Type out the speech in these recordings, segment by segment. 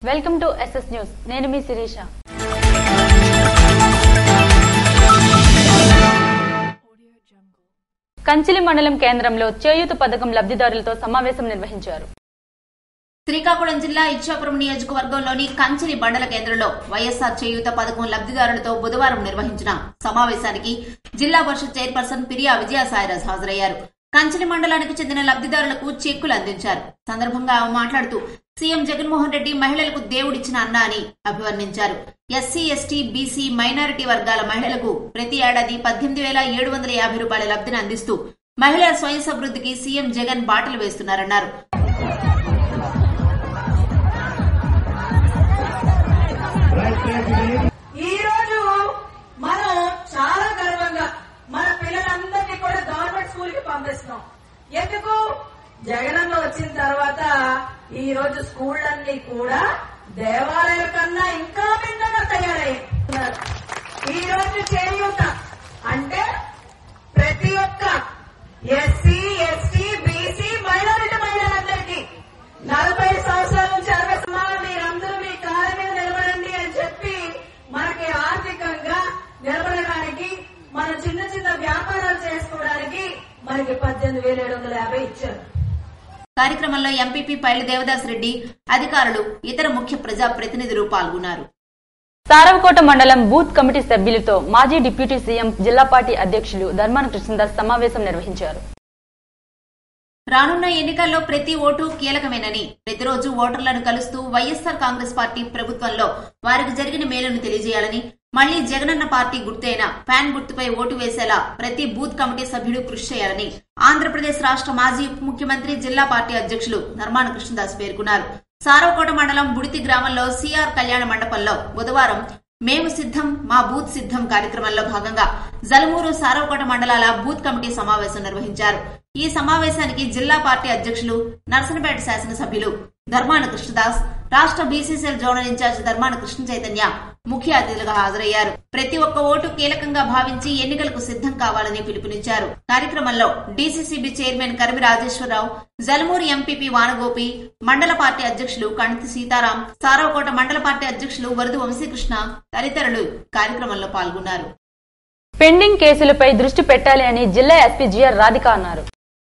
welcome to SS news నేను మీ శిరీష కంచిలి మండలం కేంద్రంలో చేయూత పథకం లబ్ధిదారులతో సమావేశం నిర్వహించారు శ్రీకాకుళం జిల్లా ఇచ్చాపురం నియోజకవర్గంలోని కంచిలి మండల కేంద్రంలో వైఎస్ఆర్ చేయూత పథకం లబ్ధిదారులతో బుధవారం నిర్వహించిన సమావేశానికి జిల్లా పరిషత్ చైర్పర్సన్ పిరియా విజయసాయిరాజ్ హాజరయ్యారు కంచిలి మండలానికి చెందిన లబ్ధిదారులకు చెక్కులు అందించారు సందర్భంగా ఆమె మాట్లాడుతూ సీఎం జగన్మోహన్ రెడ్డి మహిళలకు దేవుడిచ్చిన అన్న అని అభివర్ణించారు ఎస్సీ ఎస్టీ బీసీ మైనారిటీ వర్గాల మహిళలకు ప్రతి ఏడాది పద్దెనిమిది వేల ఏడు వందల యాభై రూపాయల లబ్ధిని అందిస్తూ మహిళల స్వయం సమృద్ధికి సీఎం జగన్ బాటలు వేస్తున్నారన్నారు ఈ రోజు మనం చాలా గర్వంగా మన పిల్లలందరినీ కూడా గవర్నమెంట్ స్కూల్ కి పంపిస్తున్నాం ఎందుకు జగనన్న వచ్చిన తర్వాత ఈ రోజు స్కూళ్ళన్నీ కూడా దేవాలయాల కన్నా ఇంకా భిన్నంగా తయారయ్యారు ఈ రోజు చేయూత అంటే ప్రతి ఒక్క ఎస్సీ ఎస్టీ బీసీ మైనారిటీ మహిళలందరికీ నలభై సంవత్సరాల నుంచి అరవై సంవత్సరాలు మీరందరూ మీ కాళ్ళ మీద నిలబడండి అని చెప్పి మనకి ఆర్థికంగా నిలబడడానికి మన చిన్న చిన్న వ్యాపారాలు చేసుకోవడానికి మనకి పద్దెనిమిది వేల ఏడు వందల యాభై ఇచ్చారు కార్యక్రమంలో ఎంపీపీ పైలు దేవదాస్ రెడ్డి అధికారులు ఇతర ముఖ్య ప్రజా ప్రతినిధులు పాల్గొన్నారు సారవకోట మండలం బూత్ కమిటీ సభ్యులతో మాజీ డిప్యూటీ సీఎం జిల్లా పార్టీ అధ్యక్షులు ధర్మాన కృష్ణదాస్ సమావేశం నిర్వహించారు రానున్న ఎన్నికల్లో ప్రతి ఓటు కీలకమేనని ప్రతిరోజు ఓటర్లను కలుస్తూ వైఎస్సార్ కాంగ్రెస్ పార్టీ ప్రభుత్వంలో వారికి జరిగిన మేలును తెలియజేయాలని మళ్లీ జగనన్న పార్టీ గుర్తైన ఫ్యాన్ గుర్తుపై ఓటు వేసేలా ప్రతి బూత్ కమిటీ సభ్యుడు కృషి చేయాలని ఆంధ్రప్రదేశ్ రాష్ట్ర మాజీ ఉప ముఖ్యమంత్రి జిల్లా పార్టీ అధ్యక్షులు ధర్మాన కృష్ణదాస్ పేర్కొన్నారు సారవకోట మండలం బుడితి గ్రామంలో సిఆర్ కళ్యాణ మండపంలో బుధవారం మేము సిద్ధం మా బూత్ సిద్ధం కార్యక్రమంలో భాగంగా జలమూరు సారవకోట మండలాల బూత్ కమిటీ సమావేశం నిర్వహించారు ఈ సమావేశానికి జిల్లా పార్టీ అధ్యక్షులు నర్సనపేట శాసనసభ్యులు ధర్మాన కృష్ణదాస్ రాష్ట్ర BCCL zonal in charge Dharmana Krishna Chaitanya ముఖ్య అతిథులుగా హాజరయ్యారు ప్రతి ఒక్క ఓటు కీలకంగా భావించి ఎన్నికలకు సిద్ధం కావాలని పిలుపునిచ్చారు కార్యక్రమంలో DCCB chairman Karimi Rajeswararao Jalumuri MPP Vanagopi మండల పార్టీ అధ్యక్షులు కణితి సీతారాం సారవకోట మండల పార్టీ అధ్యక్షులు వరదు వంశీకృష్ణ తదితరులు కార్యక్రమంలో పాల్గొన్నారు పెండింగ్ కేసులపై దృష్టి పెట్టాలి అని జిల్లా ఎస్పీ జిఆర్ రాధిక అన్నారు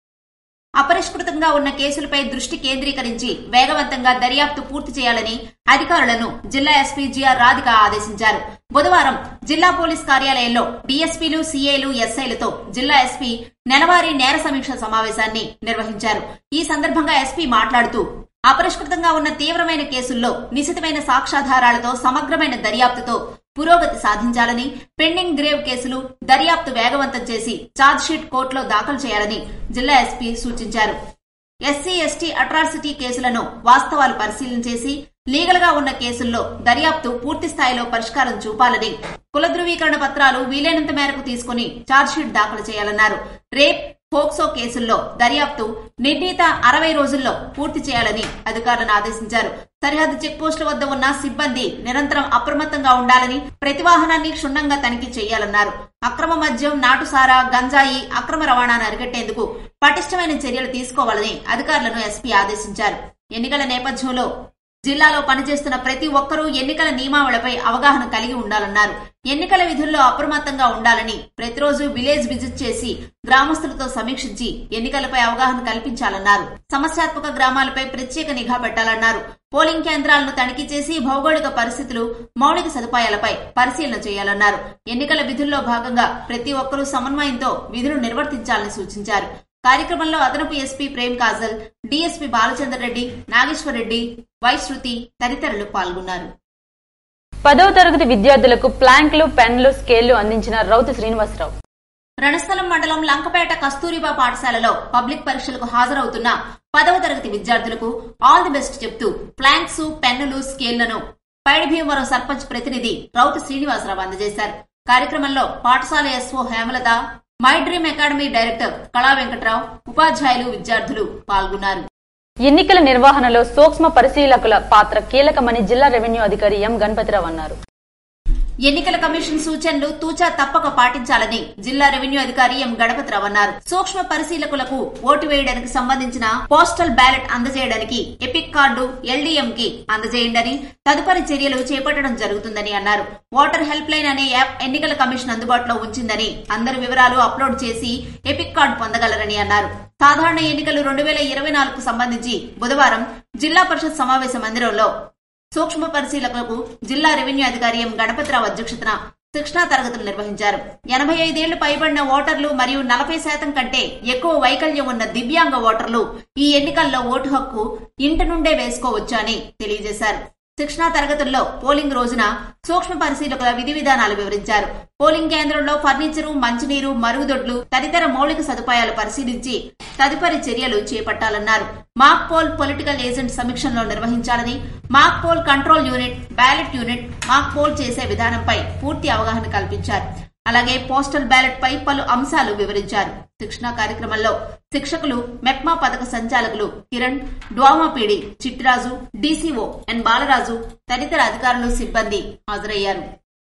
అపరిష్కృతంగా ఉన్న కేసులపై దృష్టి కేంద్రీకరించి వేగవంతంగా దర్యాప్తు పూర్తి చేయాలని అధికారులను జిల్లా ఎస్పీ జిఆర్ రాధిక ఆదేశించారు బుధవారం జిల్లా పోలీస్ కార్యాలయంలో డీఎస్పీలు సీఐలు ఎస్ఐలతో జిల్లా ఎస్పీ నెలవారీ నేర సమీక్ష సమావేశాన్ని నిర్వహించారు ఈ సందర్భంగా ఎస్పీ మాట్లాడుతూ అపరిష్కృతంగా ఉన్న తీవ్రమైన కేసుల్లో నిశితమైన సాక్ష్యాధారాలతో సమగ్రమైన దర్యాప్తుతో పురోగతి సాధించాలని పెండింగ్ గ్రేవ్ కేసులు దర్యాప్తు వేగవంతం చేసి ఛార్జ్షీట్ కోర్టులో దాఖలు చేయాలని జిల్లా ఎస్పీ సూచించారు ఎస్సీ ఎస్టీ అట్రాసిటీ కేసులను వాస్తవాలు పరిశీలన చేసి లీగల్ గా ఉన్న కేసుల్లో దర్యాప్తు పూర్తి స్థాయిలో పరిష్కారం చూపాలని కుల ధృవీకరణ పత్రాలు వీలైనంత మేరకు తీసుకుని ఛార్జ్షీట్ దాఖలు చేయాలన్నారు రేప్ పోక్సో కేసుల్లో దర్యాప్తు నిర్ణీత అరవై రోజుల్లో పూర్తి చేయాలని అధికారులను ఆదేశించారు సరిహద్దు చెక్ పోస్టుల వద్ద ఉన్న సిబ్బంది నిరంతరం అప్రమత్తంగా ఉండాలని ప్రతి వాహనాన్ని క్షుణ్ణంగా తనిఖీ చేయాలన్నారు అక్రమ మద్యం నాటుసారా గంజాయి అక్రమ రవాణాను అరికట్టేందుకు పటిష్టమైన చర్యలు తీసుకోవాలని అధికారులను ఎస్పీ ఆదేశించారు ఎన్నికల నేపథ్యంలో జిల్లాలో పనిచేస్తున్న ప్రతి ఒక్కరూ ఎన్నికల నియమావళిపై అవగాహన కలిగి ఉండాలన్నారు ఎన్నికల విధుల్లో అప్రమత్తంగా ఉండాలని ప్రతిరోజు విలేజ్ విజిట్ చేసి గ్రామస్తులతో సమీక్షించి ఎన్నికలపై అవగాహన కల్పించాలన్నారు సమస్యాత్మక గ్రామాలపై ప్రత్యేక నిఘా పెట్టాలన్నారు పోలింగ్ కేంద్రాలను తనిఖీ చేసి భౌగోళిక పరిస్థితులు మౌలిక సదుపాయాలపై పరిశీలన చేయాలన్నారు ఎన్నికల విధుల్లో భాగంగా ప్రతి ఒక్కరూ సమన్వయంతో విధులు నిర్వర్తించాలని సూచించారు కార్యక్రమంలో అదనపు ఎస్పీ ప్రేమ్ కాజల్ డీఎస్పీ బాలచందర్ రెడ్డి నాగేశ్వర్ రెడ్డి వైశ్రుతి తదితరులు పాల్గొన్నారు పదవ తరగతి విద్యార్థులకు ప్లాంక్లు పెన్లు స్కేళ్లు అందించిన రౌతు శ్రీనివాసరావు రణస్థలం మండలం లంకపేట కస్తూరిబా పాఠశాలలో పబ్లిక్ పరీక్షలకు హాజరవుతున్న పదవ తరగతి విద్యార్థులకు ఆల్ ది బెస్ట్ చెప్తూ ప్లాంక్స్ పెన్నులు స్కేళ్లను పైడి భీమవరం సర్పంచ్ ప్రతినిధి రౌతు శ్రీనివాసరావు అందజేశారు కార్యక్రమంలో పాఠశాల SO Hemalatha my dream academy director Kala Venkatrao ఉపాధ్యాయులు విద్యార్థులు పాల్గొన్నారు ఎన్నికల నిర్వహణలో సూక్ష్మ పరిశీలకుల పాత్ర కీలకమని జిల్లా రెవెన్యూ అధికారి ఎం గణపతిరావు అన్నారు ఎన్నికల కమిషన్ సూచనలు తూచా తప్పక పాటించాలని జిల్లా రెవెన్యూ అధికారి ఎం గణపతిరావు అన్నారు సూక్ష్మ పరిశీలకులకు ఓటు వేయడానికి సంబంధించిన పోస్టల్ బ్యాలెట్ అందజేయడానికి ఎపిక్ కార్డు ఎల్డీఎం కి అందజేయండి తదుపరి చర్యలు చేపట్టడం జరుగుతుందని అన్నారు ఓటర్ హెల్ప్ లైన్ అనే యాప్ ఎన్నికల కమిషన్ అందుబాటులో ఉంచిందని అందరి వివరాలు అప్లోడ్ చేసి ఎపిక్ కార్డు పొందగలరని అన్నారు సాధారణ ఎన్నికలు రెండు వేల ఇరవై నాలుగుకు సంబంధించి బుధవారం జిల్లా పరిషత్ సమావేశ మందిరంలో సూక్ష్మ పరిశీలకులకు జిల్లా రెవెన్యూ అధికారి ఎం గణపతిరావు అధ్యక్షతన శిక్షణా తరగతులు నిర్వహించారు ఎనభై ఐదేళ్లు పైబడిన ఓటర్లు మరియు నలభై శాతం కంటే ఎక్కువ వైకల్యం ఉన్న దివ్యాంగ ఓటర్లు ఈ ఎన్నికల్లో ఓటు హక్కు ఇంటి నుండే వేసుకోవచ్చు అని తెలియజేశారు శిక్షణా తరగతుల్లో పోలింగ్ రోజున సూక్ష్మ పరిశీలకుల విధి విధానాలు వివరించారు పోలింగ్ కేంద్రంలో ఫర్నిచరు మంచినీరు మరుగుదొడ్లు తదితర మౌలిక సదుపాయాలు పరిశీలించి తదుపరి చర్యలు చేపట్టాలన్నారు మాక్ పోల్ పొలిటికల్ ఏజెంట్ సమీక్షలో నిర్వహించాలని mock poll control unit ballot unit mock poll చేసే విధానంపై పూర్తి అవగాహన కల్పించారు అలాగే పోస్టల్ బ్యాలెట్ పై పలు అంశాలు వివరించారు శిక్షణా కార్యక్రమంలో శిక్షకులు మెప్మా పథక సంచాలకులు Kiran DWAMA PD Chittiraju DCO N Balaraju తదితర అధికారులు సిబ్బంది హాజరయ్యారు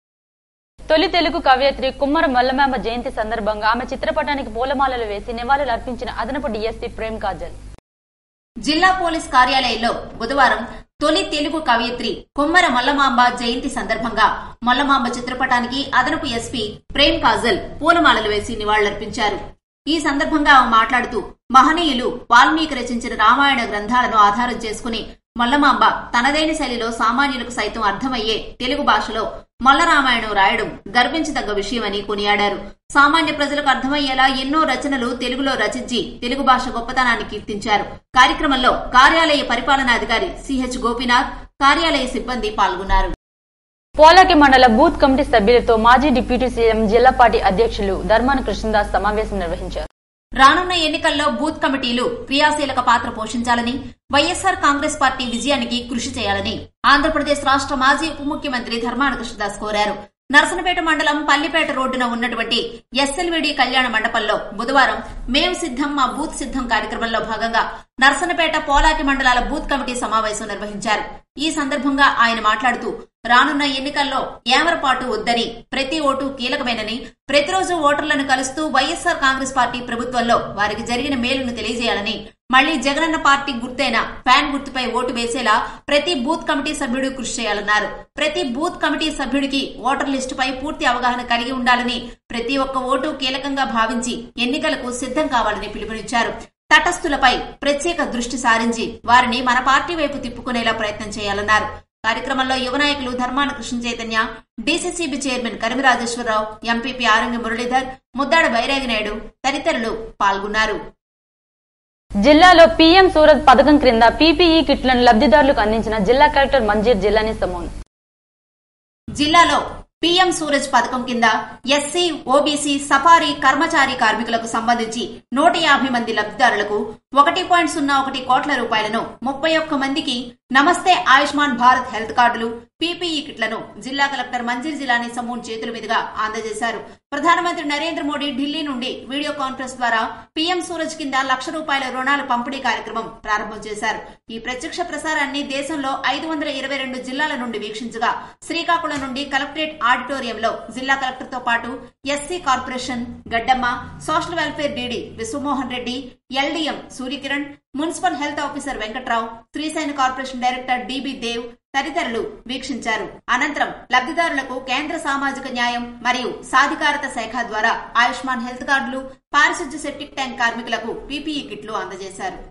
తొలి తెలుగు కవయిత్రి కుమ్మర మల్లమాంబ జయంతి సందర్భంగా ఆమె చిత్రపటానికి పూలమాలలు వేసి నివాళులు అర్పించిన అదనపు డీఎస్పీ ప్రేమ్ కాజల్ జిల్లా పోలీస్ కార్యాలయంలో బుధవారం తొలి తెలుగు కవయిత్రి కొమ్మర మల్లమాంబ జయంతి సందర్భంగా మల్లమాంబ చిత్రపటానికి అదనపు ఎస్పీ ప్రేమ్ కాజల్ పూలమాలలు వేసి నివాళులర్పించారు ఈ సందర్భంగా ఆమె మాట్లాడుతూ మహనీయులు వాల్మీకి రచించిన రామాయణ గ్రంథాలను ఆధారం చేసుకుని మల్లమాంబ తనదైన శైలిలో సామాన్యులకు సైతం అర్థమయ్యే తెలుగు భాషలో మల్ల రామాయణం రాయడం గర్వించదగ్గ విషయమని కొనియాడారు సామాన్య ప్రజలకు అర్థమయ్యేలా ఎన్నో రచనలు తెలుగులో రచించి తెలుగు భాష గొప్పతనాన్ని కీర్తించారు కార్యక్రమంలో కార్యాలయ పరిపాలనాధికారి సిహెచ్ గోపీనాథ్ కార్యాలయ సిబ్బంది పాల్గొన్నారు పోలాకి మండల బూత్ కమిటీ సభ్యులతో మాజీ డిప్యూటీ సీఎం జిల్లా పార్టీ అధ్యక్షులు ధర్మాన కృష్ణదాస్ సమావేశం నిర్వహించారు రానున్న ఎన్నికల్లో బూత్ కమిటీలు క్రియాశీలక పాత్ర పోషించాలని వైఎస్సార్ కాంగ్రెస్ పార్టీ విజయానికి కృషి చేయాలని ఆంధ్రప్రదేశ్ రాష్ట్ర మాజీ ఉప ముఖ్యమంత్రి ధర్మాన కృష్ణదాస్ కోరారు నరసనపేట మండలం పల్లిపేట రోడ్డున ఉన్నటువంటి ఎస్ఎల్విడి కళ్యాణ మండపంలో బుధవారం మేం సిద్దం మా బూత్ సిద్దం కార్యక్రమంలో భాగంగా నరసనపేట పోలాకి మండలాల బూత్ కమిటీ సమావేశం నిర్వహించారు ఈ సందర్భంగా ఆయన మాట్లాడుతూ రానున్న ఎన్నికల్లో ఏమరపాటు వద్దని ప్రతి ఓటు కీలకమేనని ప్రతిరోజు ఓటర్లను కలుస్తూ వైఎస్సార్ కాంగ్రెస్ పార్టీ ప్రభుత్వంలో వారికి జరిగిన మేలును తెలియజేయాలని మళ్లీ జగనన్న పార్టీ గుర్తైన ఫ్యాన్ గుర్తుపై ఓటు వేసేలా ప్రతి బూత్ కమిటీ సభ్యుడు కృషి చేయాలన్నారు ప్రతి బూత్ కమిటీ సభ్యుడికి ఓటర్ లిస్టుపై పూర్తి అవగాహన కలిగి ఉండాలని ప్రతి ఒక్క ఓటు కీలకంగా భావించి ఎన్నికలకు సిద్దం కావాలని పిలుపునిచ్చారు తటస్థులపై ప్రత్యేక దృష్టి సారించి వారిని మన పార్టీ వైపు తిప్పుకునేలా ప్రయత్నం చేయాలన్నారు కార్యక్రమంలో యువ నాయకులు Dharmana Krishna Chaitanya DCCB chairman Karimi Rajeswararao MPP Arangi Muralidhar Muddada Bairagi Naidu తదితరులు పాల్గొన్నారు జిల్లాలో పీఎం సూరత్ పథకం క్రింద పీపీఈ కిట్లను లబ్ధిదారులకు అందించిన జిల్లా కలెక్టర్ మంజీర్ జిల్లాని సమోన్ జిల్లాలో పీఎం సూరజ్ పథకం కింద ఎస్సీ ఓబీసీ సఫారీ కర్మచారి కార్మికులకు సంబంధించి నూట యాభై మంది లబ్ధిదారులకు ఒకటి పాయింట్ సున్నా ఒకటి కోట్ల రూపాయలను ముప్పై ఒక్క మందికి నమస్తే ఆయుష్మాన్ భారత్ హెల్త్ కార్డులు పీపీఈ కిట్లను జిల్లా కలెక్టర్ మంజీర్ జిలానీ సమూన్ చేతుల మీదుగా అందజేశారు ప్రధానమంత్రి నరేంద్ర మోడీ ఢిల్లీ నుండి వీడియో కాన్ఫరెన్స్ ద్వారా పీఎం సూరజ్ కింద లక్ష రూపాయల రుణాల పంపిణీ కార్యక్రమం ప్రారంభం చేశారు ఈ ప్రత్యక్ష ప్రసారాన్ని దేశంలో ఐదు వందల ఇరవై రెండు జిల్లాల నుండి వీక్షించగా శ్రీకాకుళం నుండి కలెక్టరేట్ ఆడిటోరియంలో జిల్లా కలెక్టర్ తో పాటు SC corporation Gaddamma social welfare DD Vishwamohan Reddy LDM Suryakiran municipal health officer Venkatrao Srishaina corporation director DB Dev తదితరులు వీక్షించారు అనంతరం లబ్ధిదారులకు కేంద్ర సామాజిక న్యాయం మరియు సాధికారత శాఖ ద్వారా ఆయుష్మాన్ హెల్త్ కార్డులు పారిశుద్ధ్య సెప్టిక్ ట్యాంక్ కార్మికులకు పీపీఈ కిట్లు అందజేశారు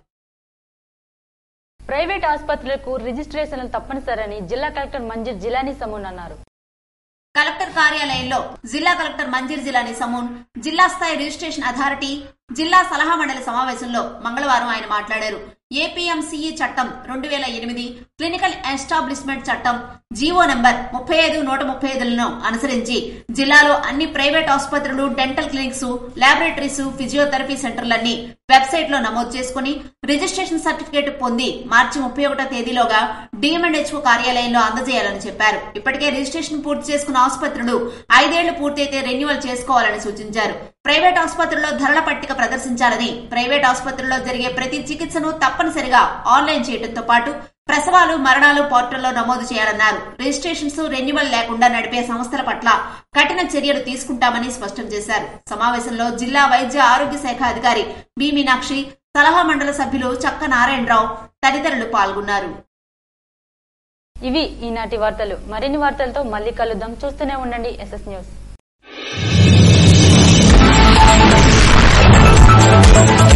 ప్రైవేట్ ఆసుపత్రులకు రిజిస్ట్రేషన్లు తప్పనిసరని జిల్లా కలెక్టర్ మంజీర్ జిలానీ సమూన్ అన్నారు కలెక్టర్ కార్యాలయంలో జిల్లా కలెక్టర్ మంజీర్ జిలాని సమూన్ జిల్లా స్థాయి రిజిస్ట్రేషన్ అథారిటీ జిల్లా సలహా మండలి సమావేశంలో మంగళవారం ఆయన మాట్లాడారు ఏపీఎంసీఈ చట్టం రెండు వేల ఎనిమిది క్లినికల్ ఎస్టాబ్లిష్మెంట్ చట్టం జీవో నంబర్ ముప్పై ఐదు నూట ముప్పై ఐదులను అనుసరించి జిల్లాలో అన్ని ప్రైవేట్ ఆసుపత్రులు డెంటల్ క్లినిక్స్ ల్యాబొరేటరీస్ ఫిజియోథెరపీ సెంటర్లన్నీ వెబ్సైట్ లో నమోదు చేసుకుని రిజిస్ట్రేషన్ సర్టిఫికేట్ పొంది మార్చి ముప్పై ఒకటో తేదీలోగా డిఎంఎండ్హెచ్ఓ కార్యాలయంలో అందజేయాలని చెప్పారు ఇప్పటికే రిజిస్ట్రేషన్ పూర్తి చేసుకున్న ఆసుపత్రులు ఐదేళ్లు పూర్తయితే రెన్యువల్ చేసుకోవాలని సూచించారు ప్రైవేట్ ఆసుపత్రుల్లో ధరల పట్టిక ప్రదర్శించాలని ప్రైవేట్ ఆసుపత్రుల్లో జరిగే ప్రతి చికిత్సను తప్పనిసరిగా ఆన్లైన్ చేయడంతో పాటు ప్రసవాలు మరణాలు పోర్టల్లో నమోదు చేయాలన్నారు రిజిస్ట్రేషన్స్ రెన్యువల్ లేకుండా నడిపే సంస్థల పట్ల కఠిన చర్యలు తీసుకుంటామని స్పష్టం చేశారు సమావేశంలో జిల్లా వైద్య ఆరోగ్య శాఖ అధికారి బి మీనాక్షి సలహా మండలి సభ్యులు చక్క నారాయణరావు తదితరులు పాల్గొన్నారు ఇవి ఈనాటి వార్తలు మరిన్ని వార్తలతో మళ్ళీ కలుద్దాం చూస్తూనే ఉండండి ఎస్ఎస్ న్యూస్